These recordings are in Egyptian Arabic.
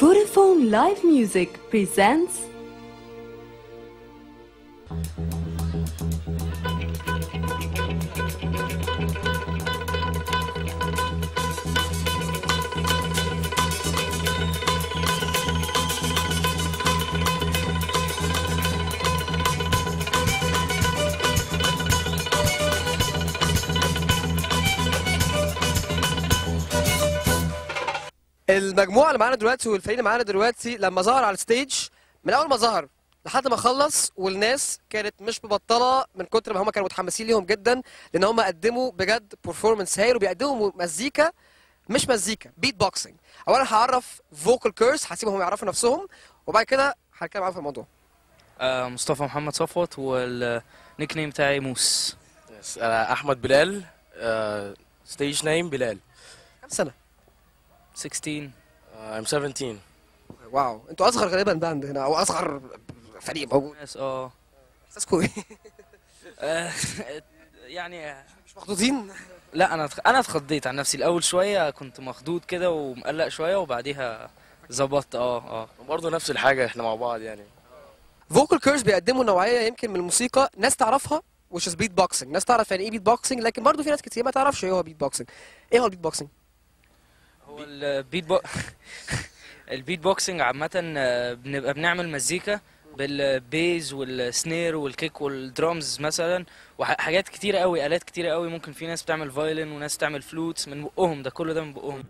Vodafone Live Music presents المجموعه اللي معانا دلوقتي والفريق اللي معانا دلوقتي لما ظهر على الستيج من اول ما ظهر لحد ما خلص والناس كانت مش مبطله من كتر ما هم كانوا متحمسين ليهم جدا لان هم قدموا بجد بيرفورمانس هايل وبيقدموا مزيكا مش مزيكا بيت بوكسنج اولا هعرف فوكال كيرس هسيبهم يعرفوا نفسهم وبعد كده هنتكلم معاهم في الموضوع آه، مصطفى محمد صفوت والنيك نيم بتاعي موس Yes, أنا أحمد بلال ستيج نيم بلال كام سنه 16 uh, I'm 17 واو انتوا اصغر غالبا باند هنا او اصغر فريق موجود ناس اه احساسكم ايه آه، يعني مش مخطوطين لا انا اتخ- انا اتخضيت عن نفسي الاول شويه كنت مخضوض كده ومقلق شويه وبعديها ظبطت اه اه برضه نفس الحاجة احنا مع بعض يعني فوكال كيرس بيقدموا نوعيه يمكن من الموسيقى ناس تعرفها which is beat boxing ناس تعرف يعني ايه بيت بوكسنج لكن برضه في ناس كتير ما تعرفش ايه هو بيت بوكسنج ايه هو البيت بوكسنج هو البيت بو... البيت بوكسنج عامة آه، بنبقى بنعمل مزيكا بالبيز والسنير والكيك والدرامز مثلا وحاجات كتيرة قوي آلات كتيرة قوي ممكن في ناس بتعمل فايلن وناس تعمل فلوتس من بقهم ده كله ده من بقهم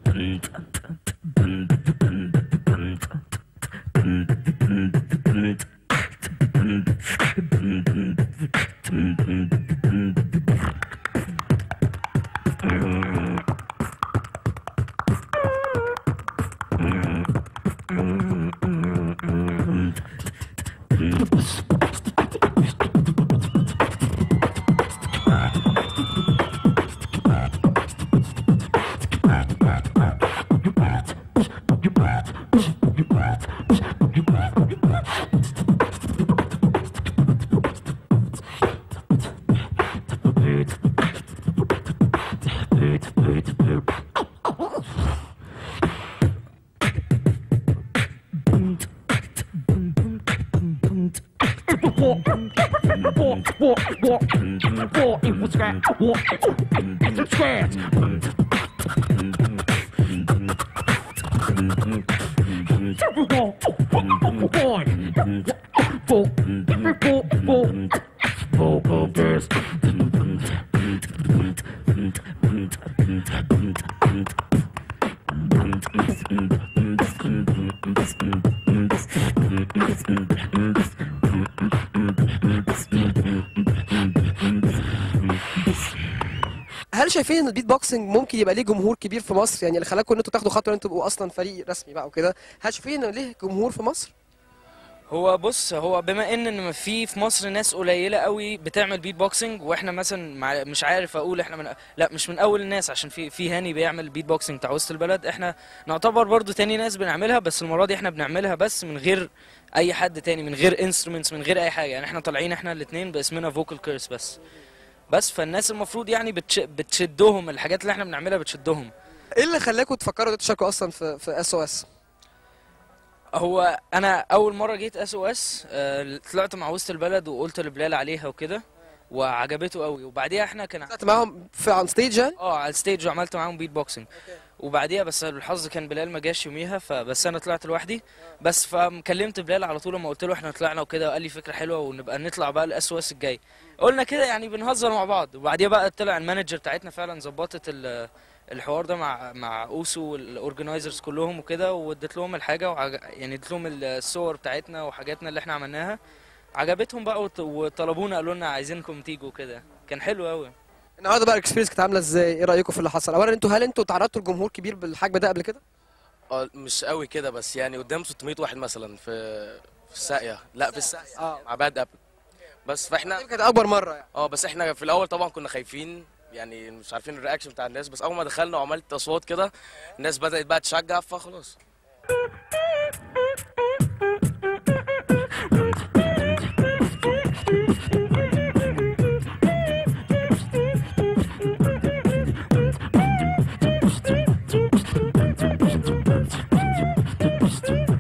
هل شايفين ان البيت بوكسنج ممكن يبقى ليه جمهور كبير في مصر يعني اللي خلاكم ان انتوا تاخدوا خطوه ان انتوا تبقوا اصلا فريق رسمي بقى وكده هل شايفين ان ليه جمهور في مصر هو بص هو بما ان ان في في مصر ناس قليله قوي بتعمل بيت بوكسنج واحنا مثلا مع مش عارف اقول احنا من لا مش من اول الناس عشان في في هاني بيعمل بيت بوكسنج بتاع وسط البلد احنا نعتبر برضو تاني ناس بنعملها بس المره دي احنا بنعملها بس من غير اي حد تاني من غير انسترومنتس من غير اي حاجه يعني احنا طالعين احنا الاثنين باسمنا فوكال كيرس بس بس فالناس المفروض يعني بتش... بتشدهم الحاجات اللي احنا بنعملها بتشدهم ايه اللي خلاكم تفكروا ان انتوا تشاركوا اصلا في في اس او اس هو انا اول مره جيت اس او اس طلعت مع وسط البلد وقلت لبلال عليها وكده وعجبته قوي وبعديها احنا كان طلعت معاهم في عن ستيج يعني اه على الستيج وعملت معاهم بيت بوكسنج وبعديها بس الحظ كان بلال ما جاش يوميها فبس انا طلعت لوحدي بس فكلمت بلال على طول لما قلت له احنا طلعنا وكده وقال لي فكره حلوه ونبقى نطلع بقى الاس او اس الجاي قلنا كده يعني بنهزر مع بعض وبعديها بقى طلع المانجر بتاعتنا فعلا ظبطت ال- الحوار ده مع مع اوسو والاورجنايزرز كلهم وكده واديت لهم الحاجه وعج... يعني اديت لهم الصور بتاعتنا وحاجاتنا اللي احنا عملناها عجبتهم بقى وط- وطلبونا قالوا لنا عايزينكم تيجوا كده كان حلو قوي النهارده بقى الاكسبيرينس كانت عامله ازاي ايه رايكم في اللي حصل اولا انتوا هل انتوا تعرضتوا لجمهور كبير بالحجم ده قبل كده اه مش قوي كده بس يعني قدام 600 واحد مثلا في في الساقية لا في الساقية اه مع باد ابل بس فاحنا كانت اكبر مره يعني اه بس احنا في الاول طبعا كنا خايفين يعني مش عارفين الرياكشن بتاع الناس بس اول ما دخلنا وعملت اصوات كده الناس بدات بقى تشجع فخلاص Thank you.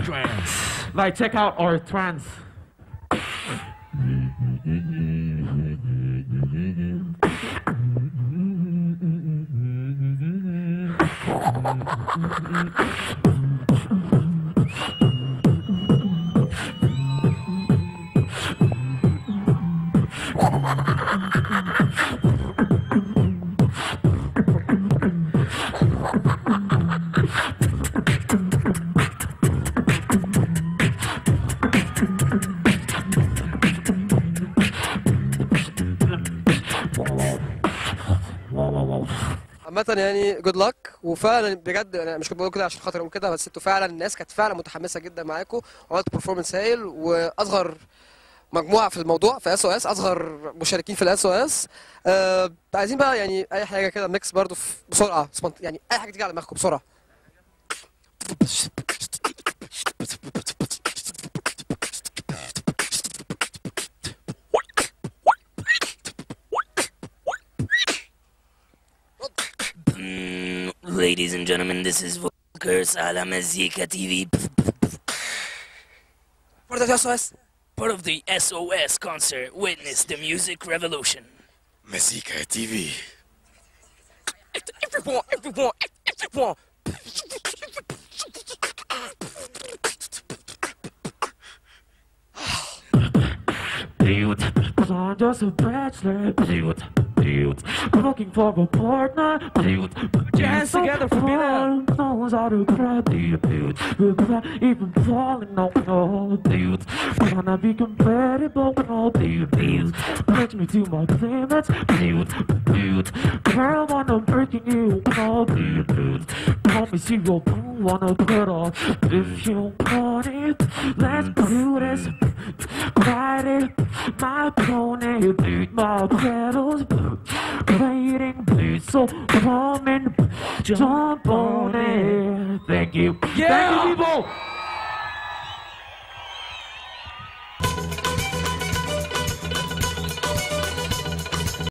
trance. Like check out our trance. عامة يعني جود لك وفعلا بجد انا مش كنت بقول كده عشان خاطر اقول كده بس انتوا فعلا الناس كانت فعلا متحمسه جدا معاكم وعملتوا برفورمانس هايل واصغر مجموعه في الموضوع في اس او اس اصغر مشاركين في الاس او اس آه عايزين بقى يعني اي حاجه كده ميكس برضو في بسرعه سبونت- يعني اي حاجه تيجي على دماغكم بسرعه Mm, ladies and gentlemen, this is Volkers a la Mazika TV, برضه في اس او اس part of the SOS concert. Witness the music revolution. Mazika TV. Everyone, everyone, everyone. Dude, cause I'm just a bachelor. Dude, dude, I'm looking for a partner. Dude, put your hands together for me now. Knows how to cry, dude, dude. Without even falling, no, no, dude. Wanna be compatible, no, dude, dude. Bridge me to my limits, dude, dude. Girl, wanna breaking you, no, dude, dude. Call me zero, don't wanna cut off. If you want it, let's do this. Ride it, my pony, beat my pedals, waiting, please, so come and jump on it. Thank you. Thank you, people.